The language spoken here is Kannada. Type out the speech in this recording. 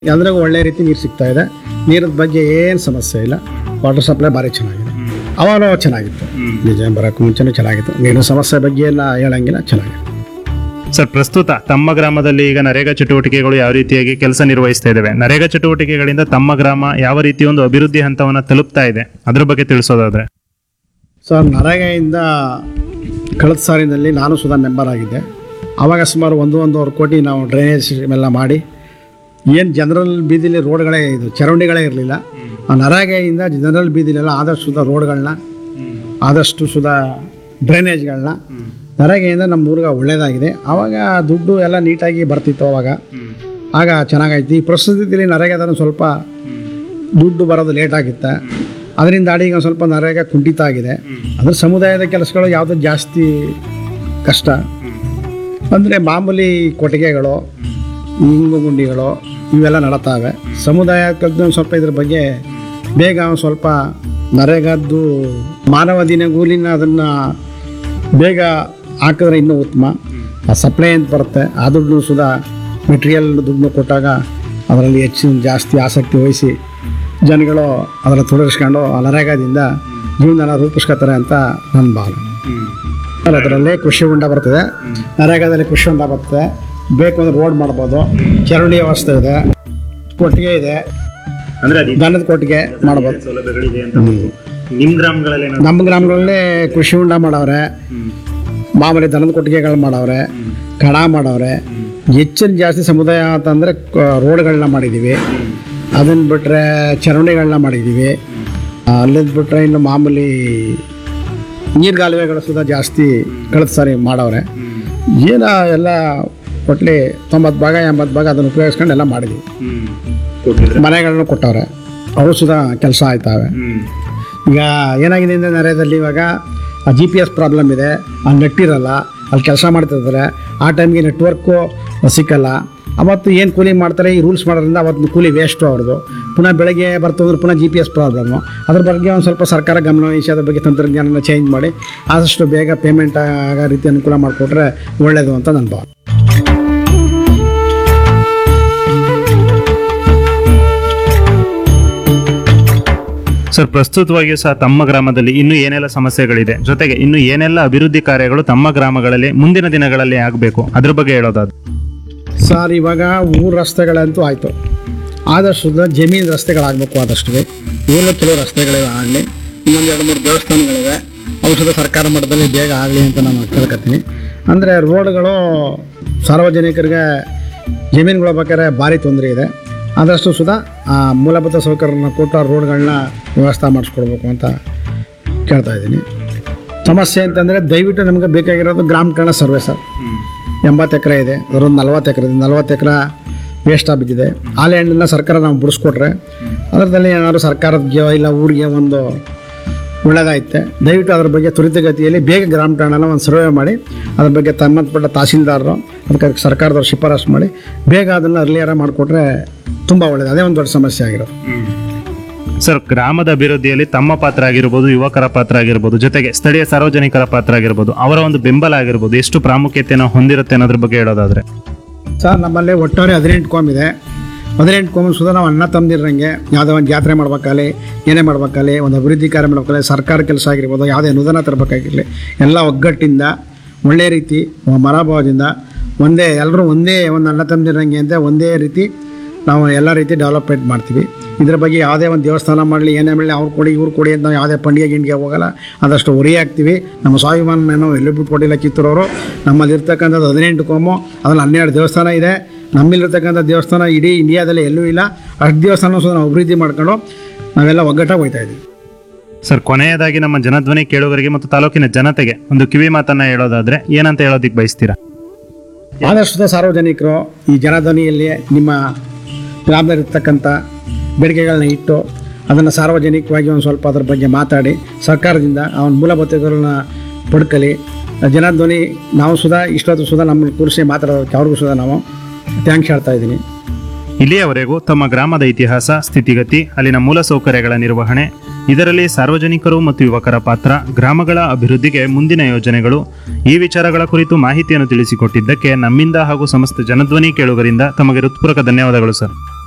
ಎಲ್ಲರಿಗೂ ಒಳ್ಳೆ ರೀತಿ ನೀರು ಸಿಗ್ತಾ ಇದೆ ನೀರಿನ ಬಗ್ಗೆ ಏನು ಸಮಸ್ಯೆ ಇಲ್ಲ ವಾಟರ್ ಸಪ್ಲೈ ಭಾರಿ ಚೆನ್ನಾಗಿದೆ ಅವಾಗ ಚೆನ್ನಾಗಿತ್ತು ನಿಜ ಬರೋಕ್ಕೂ ಮುಂಚೆನೂ ಚೆನ್ನಾಗಿತ್ತು ನೀರಿನ ಸಮಸ್ಯೆ ಬಗ್ಗೆ ಎಲ್ಲ ಹೇಳಂಗಿಲ್ಲ ಚೆನ್ನಾಗಿತ್ತು ಸರ್ ಪ್ರಸ್ತುತ ತಮ್ಮ ಗ್ರಾಮದಲ್ಲಿ ಈಗ ನರೇಗಾ ಚಟುವಟಿಕೆಗಳು ಯಾವ ರೀತಿಯಾಗಿ ಕೆಲಸ ನಿರ್ವಹಿಸ್ತಾ ಇದ್ದಾವೆ ನರೇಗಾ ಚಟುವಟಿಕೆಗಳಿಂದ ತಮ್ಮ ಗ್ರಾಮ ಯಾವ ರೀತಿ ಒಂದು ಅಭಿವೃದ್ಧಿ ಹಂತವನ್ನು ತಲುಪ್ತಾ ಇದೆ ಅದ್ರ ಬಗ್ಗೆ ತಿಳಿಸೋದಾದ್ರೆ ಸರ್ ನರೇಗಾಯಿಂದ ಕಳೆದ ಸಾಲಿನಲ್ಲಿ ನಾನು ಸುಧಾ ಮೆಂಬರ್ ಆಗಿದ್ದೆ ಆವಾಗ ಸುಮಾರು ಒಂದು ಒಂದೂವರೆ ಕೋಟಿ ನಾವು ಡ್ರೈನೇಜ್ ಎಲ್ಲ ಮಾಡಿ ಏನು ಜನರಲ್ ಬೀದಿಲಿ ರೋಡ್ಗಳೇ ಇದು ಚರಂಡಿಗಳೇ ಇರಲಿಲ್ಲ ಆ ನರೇಗಾಯಿಂದ ಜನರಲ್ ಬೀದಿಲೆಲ್ಲ ಆದಷ್ಟು ಸುಧಾ ರೋಡ್ಗಳನ್ನ ಆದಷ್ಟು ಸುಧಾ ಡ್ರೈನೇಜ್ಗಳನ್ನ ನರೇಗೆಯಿಂದ ನಮ್ಮ ಊರಿಗೆ ಒಳ್ಳೆಯದಾಗಿದೆ ಆವಾಗ ದುಡ್ಡು ಎಲ್ಲ ನೀಟಾಗಿ ಬರ್ತಿತ್ತು ಅವಾಗ ಆಗ ಚೆನ್ನಾಗಾಯ್ತು ಈ ಪ್ರಸ್ತುತದಲ್ಲಿ ನರೇಗಾದ ಸ್ವಲ್ಪ ದುಡ್ಡು ಬರೋದು ಲೇಟ್ ಆಗಿತ್ತೆ ಅದರಿಂದ ಈಗ ಒಂದು ಸ್ವಲ್ಪ ನರೇಗಾ ಕುಂಠಿತ ಆಗಿದೆ ಅದ್ರ ಸಮುದಾಯದ ಕೆಲಸಗಳು ಯಾವುದು ಜಾಸ್ತಿ ಕಷ್ಟ ಅಂದರೆ ಮಾಮೂಲಿ ಕೊಟ್ಟಿಗೆಗಳು ಇಂಗು ಗುಂಡಿಗಳು ಇವೆಲ್ಲ ನಡತಾವೆ ಸಮುದಾಯ ಕಲ್ತು ಒಂದು ಸ್ವಲ್ಪ ಇದ್ರ ಬಗ್ಗೆ ಬೇಗ ಒಂದು ಸ್ವಲ್ಪ ನರೇಗಾದ್ದು ಮಾನವ ದಿನಗೂಲಿನ ಅದನ್ನು ಬೇಗ ಹಾಕಿದ್ರೆ ಇನ್ನೂ ಉತ್ತಮ ಆ ಸಪ್ಲೈ ಅಂತ ಬರುತ್ತೆ ಆ ದುಡ್ಡು ಸುಧಾ ಮೆಟೀರಿಯಲ್ ದುಡ್ಡು ಕೊಟ್ಟಾಗ ಅದರಲ್ಲಿ ಹೆಚ್ಚು ಜಾಸ್ತಿ ಆಸಕ್ತಿ ವಹಿಸಿ ಜನಗಳು ಅದನ್ನು ತೊಡಗಿಸ್ಕೊಂಡು ಆ ನರೇಗಾದಿಂದ ಜೀವನ ರೂಪಿಸ್ಕೊತಾರೆ ಅಂತ ನನ್ನ ಭಾವನೆ ಅದರಲ್ಲೇ ಕೃಷಿ ಹೊಂಡ ಬರ್ತದೆ ನರೇಗಾದಲ್ಲಿ ಕೃಷಿ ಹೊಂಡ ಬರ್ತದೆ ಬೇಕು ಅಂದ್ರೆ ರೋಡ್ ಮಾಡ್ಬೋದು ಚರಂಡಿ ವ್ಯವಸ್ಥೆ ಇದೆ ಕೊಟ್ಟಿಗೆ ಇದೆ ಅಂದ್ರೆ ದನದ ಕೊಟ್ಟಿಗೆ ಮಾಡ್ಬೋದು ಸೌಲಭ್ಯಗಳಿದೆ ಅಂತ ನಿಮ್ ಗ್ರಾಮಗಳಲ್ಲಿ ನಮ್ಮ ಗ್ರಾಮಗಳಲ್ಲಿ ಕೃಷಿ ಹೊಂಡ ಮಾಡವ್ರೆ ಮಾಮೂಲಿ ದನದ ಕೊಟ್ಟಿಗೆಗಳು ಮಾಡವ್ರೆ ಕಡ ಮಾಡವ್ರೆ ಹೆಚ್ಚಿನ ಜಾಸ್ತಿ ಸಮುದಾಯ ಅಂತಂದರೆ ರೋಡ್ಗಳನ್ನ ಮಾಡಿದ್ದೀವಿ ಅದನ್ನು ಬಿಟ್ಟರೆ ಚರಂಡಿಗಳನ್ನ ಮಾಡಿದ್ದೀವಿ ಅಲ್ಲಿಂದ ಬಿಟ್ಟರೆ ಇನ್ನು ಮಾಮೂಲಿ ನೀರ್ಗಾಲುವೆಗಳು ಸುಧಾ ಜಾಸ್ತಿ ಕಳೆದ ಸಾರಿ ಮಾಡವ್ರೆ ಏನ ಎಲ್ಲ ಒಟ್ಲಿ ತೊಂಬತ್ತು ಭಾಗ ಎಂಬತ್ತು ಭಾಗ ಅದನ್ನು ಉಪಯೋಗಿಸ್ಕೊಂಡು ಎಲ್ಲ ಮಾಡಿದ್ದೀವಿ ಮನೆಗಳನ್ನು ಕೊಟ್ಟವ್ರೆ ಅವು ಸುಧಾ ಕೆಲಸ ಆಯ್ತಾವೆ ಈಗ ಏನಾಗಿದೆ ಅಂದರೆ ನರೇದಲ್ಲಿ ಇವಾಗ ಆ ಜಿ ಪಿ ಎಸ್ ಪ್ರಾಬ್ಲಮ್ ಇದೆ ಅಲ್ಲಿ ನೆಟ್ ಇರಲ್ಲ ಅಲ್ಲಿ ಕೆಲಸ ಮಾಡ್ತಿರ್ತಾರೆ ಆ ಟೈಮ್ಗೆ ನೆಟ್ವರ್ಕು ಸಿಕ್ಕಲ್ಲ ಅವತ್ತು ಏನು ಕೂಲಿ ಮಾಡ್ತಾರೆ ಈ ರೂಲ್ಸ್ ಮಾಡೋದ್ರಿಂದ ಅವತ್ತು ಕೂಲಿ ವೇಸ್ಟು ಅವ್ರದ್ದು ಪುನಃ ಬೆಳಗ್ಗೆ ಬರ್ತಂದ್ರೆ ಪುನಃ ಜಿ ಪಿ ಎಸ್ ಪ್ರಾಬ್ಲಮ್ಮು ಅದ್ರ ಬಗ್ಗೆ ಒಂದು ಸ್ವಲ್ಪ ಸರ್ಕಾರ ಗಮನ ವಹಿಸಿ ಅದ್ರ ಬಗ್ಗೆ ತಂತ್ರಜ್ಞಾನನ ಚೇಂಜ್ ಮಾಡಿ ಆದಷ್ಟು ಬೇಗ ಪೇಮೆಂಟ್ ಆಗೋ ರೀತಿ ಅನುಕೂಲ ಮಾಡಿಕೊಟ್ರೆ ಒಳ್ಳೆಯದು ಅಂತ ನನ್ನ ಭಾವನೆ ಸರ್ ಪ್ರಸ್ತುತವಾಗಿ ಸಹ ತಮ್ಮ ಗ್ರಾಮದಲ್ಲಿ ಇನ್ನೂ ಏನೆಲ್ಲ ಸಮಸ್ಯೆಗಳಿದೆ ಜೊತೆಗೆ ಇನ್ನು ಏನೆಲ್ಲ ಅಭಿವೃದ್ಧಿ ಕಾರ್ಯಗಳು ತಮ್ಮ ಗ್ರಾಮಗಳಲ್ಲಿ ಮುಂದಿನ ದಿನಗಳಲ್ಲಿ ಆಗಬೇಕು ಅದ್ರ ಬಗ್ಗೆ ಹೇಳೋದಾದ್ರೆ ಸರ್ ಇವಾಗ ಊರು ರಸ್ತೆಗಳಂತೂ ಆಯಿತು ಆದಷ್ಟು ಜಮೀನು ರಸ್ತೆಗಳಾಗಬೇಕು ಆದಷ್ಟು ಊರಲ್ಲೂ ಕೆಲವು ರಸ್ತೆಗಳಿವೆ ಆಗಲಿ ಇನ್ನೊಂದು ಎರಡು ಮೂರು ದೇವಸ್ಥಾನಗಳಿವೆ ಔಷಧ ಸರ್ಕಾರ ಮಟ್ಟದಲ್ಲಿ ಬೇಗ ಆಗಲಿ ಅಂತ ನಾನು ಕೇಳ್ಕೊತೀನಿ ಅಂದರೆ ರೋಡ್ಗಳು ಸಾರ್ವಜನಿಕರಿಗೆ ಜಮೀನುಗಳು ಬೇಕಾದ್ರೆ ಭಾರಿ ತೊಂದರೆ ಇದೆ ಆದಷ್ಟು ಸುಧಾ ಆ ಮೂಲಭೂತ ಸೌಕರ್ಯನ ಕೊಟ್ಟು ಆ ರೋಡ್ಗಳನ್ನ ವ್ಯವಸ್ಥೆ ಮಾಡಿಸ್ಕೊಡ್ಬೇಕು ಅಂತ ಕೇಳ್ತಾ ಇದ್ದೀನಿ ಸಮಸ್ಯೆ ಅಂತಂದರೆ ದಯವಿಟ್ಟು ನಮಗೆ ಬೇಕಾಗಿರೋದು ಗ್ರಾಮ ಕಣ ಸರ್ವೆ ಸರ್ ಎಂಬತ್ತು ಎಕರೆ ಇದೆ ಅದರೊಂದು ನಲ್ವತ್ತು ಎಕರೆ ಇದೆ ನಲ್ವತ್ತು ಎಕರೆ ವೇಸ್ಟ್ ಬಿದ್ದಿದೆ ಆ ಲ್ಯಾಂಡನ್ನ ಸರ್ಕಾರ ನಾವು ಬಿಡಿಸ್ಕೊಟ್ರೆ ಅದರದಲ್ಲಿ ಏನಾದ್ರು ಸರ್ಕಾರಕ್ಕೆ ಇಲ್ಲ ಊರಿಗೆ ಒಂದು ಒಳ್ಳೆದಾಯ್ತೆ ದಯವಿಟ್ಟು ಅದ್ರ ಬಗ್ಗೆ ತ್ವರಿತಗತಿಯಲ್ಲಿ ಬೇಗ ಗ್ರಾಮ ಠಾಣನ ಒಂದು ಸರ್ವೆ ಮಾಡಿ ಅದ್ರ ಬಗ್ಗೆ ಸಂಬಂಧಪಟ್ಟ ತಹಸೀಲ್ದಾರರು ಅದಕ್ಕೆ ಸರ್ಕಾರದವ್ರು ಶಿಫಾರಸು ಮಾಡಿ ಬೇಗ ಅದನ್ನು ಅರ್ಲಿಯರ ಮಾಡಿಕೊಟ್ರೆ ತುಂಬ ಒಳ್ಳೆಯದು ಅದೇ ಒಂದು ದೊಡ್ಡ ಸಮಸ್ಯೆ ಆಗಿರೋದು ಸರ್ ಗ್ರಾಮದ ಅಭಿವೃದ್ಧಿಯಲ್ಲಿ ತಮ್ಮ ಪಾತ್ರ ಆಗಿರ್ಬೋದು ಯುವಕರ ಪಾತ್ರ ಆಗಿರ್ಬೋದು ಜೊತೆಗೆ ಸ್ಥಳೀಯ ಸಾರ್ವಜನಿಕರ ಪಾತ್ರ ಆಗಿರ್ಬೋದು ಅವರ ಒಂದು ಬೆಂಬಲ ಆಗಿರ್ಬೋದು ಎಷ್ಟು ಪ್ರಾಮುಖ್ಯತೆಯನ್ನು ಹೊಂದಿರುತ್ತೆ ಅನ್ನೋದ್ರ ಬಗ್ಗೆ ಹೇಳೋದಾದ್ರೆ ಸರ್ ನಮ್ಮಲ್ಲಿ ಒಟ್ಟಾರೆ ಹದಿನೆಂಟು ಕೋಮ್ ಇದೆ ಹದಿನೆಂಟು ಕೋಮ್ ಸುಧಾ ನಾವು ಅಣ್ಣ ತಮ್ಮದಿರಂಗೆ ಯಾವುದೋ ಒಂದು ಜಾತ್ರೆ ಮಾಡ್ಬೇಕಾಗಲಿ ಏನೇ ಮಾಡ್ಬೇಕಾಗಲಿ ಒಂದು ಅಭಿವೃದ್ಧಿ ಕಾರ್ಯ ಮಾಡ್ಬೇಕಾಗಲಿ ಸರ್ಕಾರ ಕೆಲಸ ಆಗಿರ್ಬೋದು ಯಾವುದೇ ಅನುದಾನ ತರಬೇಕಾಗಿರಲಿ ಎಲ್ಲ ಒಗ್ಗಟ್ಟಿಂದ ಒಳ್ಳೆಯ ರೀತಿ ಮನೋಭಾವದಿಂದ ಒಂದೇ ಎಲ್ಲರೂ ಒಂದೇ ಒಂದು ಅಣ್ಣ ತಮ್ಮದಿರಂಗೆ ಅಂತ ಒಂದೇ ರೀತಿ ನಾವು ಎಲ್ಲ ರೀತಿ ಡೆವಲಪ್ಮೆಂಟ್ ಮಾಡ್ತೀವಿ ಇದ್ರ ಬಗ್ಗೆ ಯಾವುದೇ ಒಂದು ದೇವಸ್ಥಾನ ಮಾಡಲಿ ಏನೇ ಮಾಡಲಿ ಅವ್ರು ಕೊಡಿ ಇವ್ರು ಕೊಡಿ ಅಂತ ನಾವು ಯಾವುದೇ ಪಂಡಿಗೆ ಗಿಂಡಿಗೆ ಹೋಗಲ್ಲ ಅದಷ್ಟು ಉರಿ ಹಾಕ್ತೀವಿ ನಮ್ಮ ಸ್ವಾಭಿಮಾನ ನಾವು ಎಲ್ಲೂ ಬಿಟ್ಟು ಕೊಟ್ಟಿಲ್ಲ ಕಿತ್ತೂರವರು ನಮ್ಮಲ್ಲಿ ಇರ್ತಕ್ಕಂಥದ್ದು ಹದಿನೆಂಟು ಕೋಮು ಅದ್ರಲ್ಲಿ ಹನ್ನೆರಡು ದೇವಸ್ಥಾನ ಇದೆ ನಮ್ಮಲ್ಲಿರ್ತಕ್ಕಂಥ ದೇವಸ್ಥಾನ ಇಡೀ ಇಂಡಿಯಾದಲ್ಲಿ ಎಲ್ಲೂ ಇಲ್ಲ ಅಷ್ಟು ದೇವಸ್ಥಾನ ಸಹ ನಾವು ಅಭಿವೃದ್ಧಿ ಮಾಡ್ಕೊಂಡು ನಾವೆಲ್ಲ ಒಗ್ಗಟ್ಟಾಗಿ ಹೋಗ್ತಾ ಇದ್ದೀವಿ ಸರ್ ಕೊನೆಯದಾಗಿ ನಮ್ಮ ಜನಧ್ವನಿ ಕೇಳುಗರಿಗೆ ಮತ್ತು ತಾಲೂಕಿನ ಜನತೆಗೆ ಒಂದು ಕಿವಿ ಮಾತನ್ನ ಹೇಳೋದಾದ್ರೆ ಏನಂತ ಹೇಳೋದಿಕ್ ಬಯಸ್ತೀರಾ ಆದಷ್ಟು ಸಾರ್ವಜನಿಕರು ಈ ಜನಧ್ವನಿಯಲ್ಲಿ ನಿಮ್ಮ ಗ್ರಾಮದಲ್ಲಿರ್ತಕ್ಕಂಥ ಬೇಡಿಕೆಗಳನ್ನ ಇಟ್ಟು ಅದನ್ನು ಸಾರ್ವಜನಿಕವಾಗಿ ಒಂದು ಸ್ವಲ್ಪ ಅದ್ರ ಬಗ್ಗೆ ಮಾತಾಡಿ ಸರ್ಕಾರದಿಂದ ಅವನ ಮೂಲಭೂತಗಳನ್ನ ಪಡ್ಕಲಿ ಜನಧ್ವನಿ ನಾವು ಸುಧಾ ಇಷ್ಟೊತ್ತು ಸುಧಾ ನಮ್ಮನ್ನು ಕೂರಿಸಿ ಮಾತಾಡೋದಕ್ಕೆ ಅವ್ರಿಗೂ ಸುಧಾ ನಾವು ಥ್ಯಾಂಕ್ಸ್ ಹೇಳ್ತಾ ಇದ್ದೀನಿ ಇಲ್ಲಿಯವರೆಗೂ ತಮ್ಮ ಗ್ರಾಮದ ಇತಿಹಾಸ ಸ್ಥಿತಿಗತಿ ಅಲ್ಲಿನ ಮೂಲಸೌಕರ್ಯಗಳ ನಿರ್ವಹಣೆ ಇದರಲ್ಲಿ ಸಾರ್ವಜನಿಕರು ಮತ್ತು ಯುವಕರ ಪಾತ್ರ ಗ್ರಾಮಗಳ ಅಭಿವೃದ್ಧಿಗೆ ಮುಂದಿನ ಯೋಜನೆಗಳು ಈ ವಿಚಾರಗಳ ಕುರಿತು ಮಾಹಿತಿಯನ್ನು ತಿಳಿಸಿಕೊಟ್ಟಿದ್ದಕ್ಕೆ ನಮ್ಮಿಂದ ಹಾಗೂ ಸಮಸ್ತ ಜನಧ್ವನಿ ಕೇಳುಗರಿಂದ ತಮಗೆ ಹೃತ್ಪೂರ್ವಕ ಧನ್ಯವಾದಗಳು ಸರ್